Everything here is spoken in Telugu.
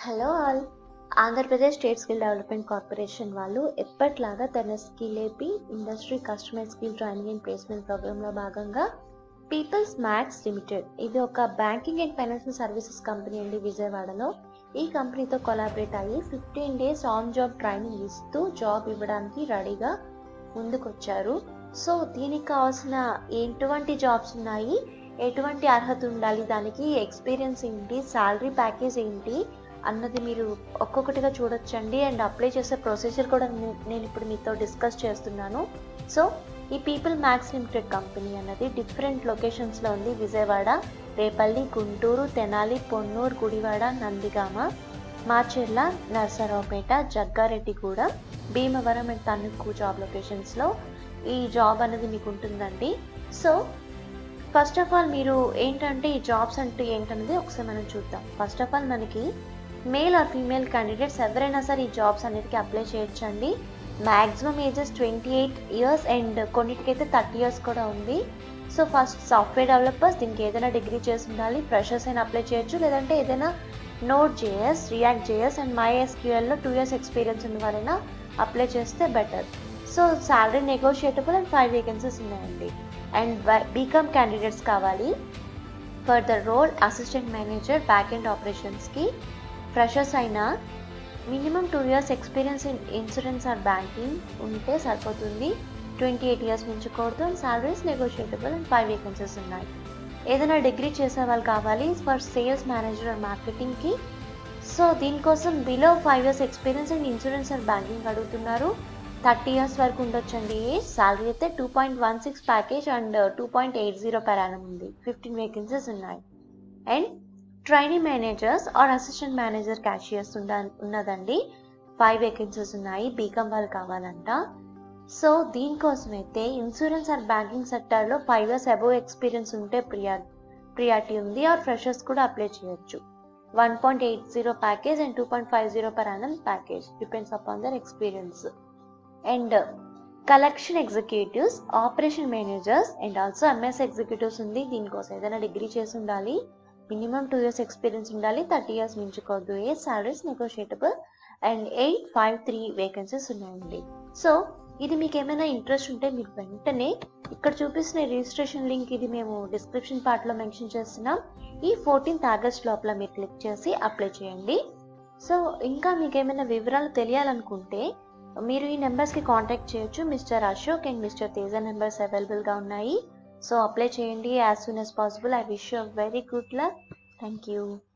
hello all Andhra Pradesh state skill development corporation వాళ్ళు ఎప్పట్లాగా తన skill AP industry customer skill training and placement ప్రోగ్రాంలో భాగంగా పీపుల్స్ మ్యాక్స్ లిమిటెడ్ ఇది ఒక banking and financial services company అండి విజయవాడలో ఈ కంపెనీతో కొలాబరేట్ అయ్యి fifteen days on job training ఇస్తూ జాబ్ ఇవ్వడానికి రెడీగా ముందుకొచ్చారు సో దీనికి కావాల్సిన ఎటువంటి జాబ్స్ ఉన్నాయి ఎటువంటి అర్హత ఉండాలి దానికి ఎక్స్పీరియన్స్ ఏంటి శాలరీ ప్యాకేజ్ ఏంటి అన్నది మీరు ఒక్కొక్కటిగా చూడొచ్చండి అండ్ అప్లై చేసే ప్రొసీజర్ కూడా నే- నేను ఇప్పుడు మీతో డిస్కస్ చేస్తున్నాను సో ఈ పీపుల్ మ్యాక్స్ లిమిటెడ్ కంపెనీ అన్నది డిఫరెంట్ లొకేషన్స్లో ఉంది విజయవాడ రేపల్లి గుంటూరు తెనాలి పొన్నూరు గుడివాడ నందిగామ మాచెర్ల నర్సరావుపేట జగ్గారెడ్డిగూడ భీమవరం అండ్ తణుకు జాబ్ లొకేషన్స్లో ఈ జాబ్ అనేది మీకు ఉంటుందండి సో ఫస్ట్ ఆఫ్ ఆల్ మీరు ఏంటంటే ఈ జాబ్స్ అంటే ఏంటనేది ఒకసారి మనం చూద్దాం ఫస్ట్ ఆఫ్ ఆల్ మనకి మేల్ ఆర్ ఫీమేల్ క్యాండిడేట్స్ ఎవరైనా సరే ఈ జాబ్స్ అన్నిటికీ అప్లై చేయొచ్చండి maximum ages twenty eight years and కొన్నిటికైతే థర్టీ ఇయర్స్ కూడా ఉంది సో ఫస్ట్ సాఫ్ట్వేర్ డెవలపర్స్ దీనికి ఏదైనా డిగ్రీ చేసి ఉండాలి ఫ్రెషర్స్ అయినా అప్లై చేయొచ్చు లేదంటే ఏదైనా Node JS React JS and మై ఎస్క్యూఎల్లో టూ ఇయర్స్ ఎక్స్పీరియన్స్ ఉన్న వాళ్ళైనా అప్లై చేస్తే better so salary negotiable and five vacancies ఉన్నాయండి అండ్ బీకామ్ క్యాండిడేట్స్ కావాలి for the role assistant manager back end ఆపరేషన్స్కి ఫ్రెషర్స్ అయినా minimum two years experience in insurance or banking ఉంటే సరిపోతుంది ట్వంటీ ఎయిట్ ఇయర్స్ మించకూడదు and salaries negotiable and five vacancies ఉన్నాయి ఏదైనా డిగ్రీ చేసే వాళ్ళు కావాలి for sales manager are మార్కెటింగ్కి so దీనికోసం below five years experience and insurance and banking అడుగుతున్నారు థర్టీ ఇయర్స్ వరకు ఉండొచ్చండి శాలరీ అయితే two point one six package and two point eight zero per annum ఉంది ఫిఫ్టీన్ వేకెన్సీస్ ఉన్నాయి and training managers or assistant manager cashiers ఉండ ఉన్నదండి ఫైవ్ వేకెన్సీస్ ఉన్నాయి బీకామ్ వాళ్ళు కావాలంట సో దీనికోసం అయితే ఇన్సూరెన్స్ ఆర్ బ్యాంకింగ్ సెక్టర్లో ఫైవ్ ఇయర్స్ అబోవ్ ఎక్స్పీరియన్స్ ఉంటే ప్రియా ప్రియారిటీ ఉంది ఆర్ ఫ్రెషర్స్ కూడా అప్లై చేయొచ్చు one point eight zero package and two point five zero per annum package depends upon their experience and collection executives operation managers and also MS executives ఉంది దీనికోసం ఏదైనా డిగ్రీ చేసి ఉండాలి మినిమం టూ ఇయర్స్ ఎక్స్పీరియన్స్ ఉండాలి థర్టీ ఇయర్స్ మించుకోవద్దు uh salaries negotiable and eight five three vacancies ఉన్నాయండి సో ఇది మీకు ఏమైనా ఇంట్రెస్ట్ ఉంటే మీరు వెంటనే ఇక్కడ చూపిస్తున్న రిజిస్ట్రేషన్ లింక్ ఇది మేము డిస్క్రిప్షన్ పార్ట్లో మెన్షన్ చేస్తున్నాం ఈ ఫోర్టీన్త్ ఆగస్ట్ లోపల మీరు క్లిక్ చేసి అప్లై చేయండి సో ఇంకా మీకు ఏమైనా వివరాలు తెలియాలనుకుంటే మీరు ఈ నెంబర్స్కి కాంటాక్ట్ చేయొచ్చు mister Ashok and mister Teja numbers అవైలబుల్గా ఉన్నాయి సో అప్లై చేయండి as soon as possible I wish you very good luck thank you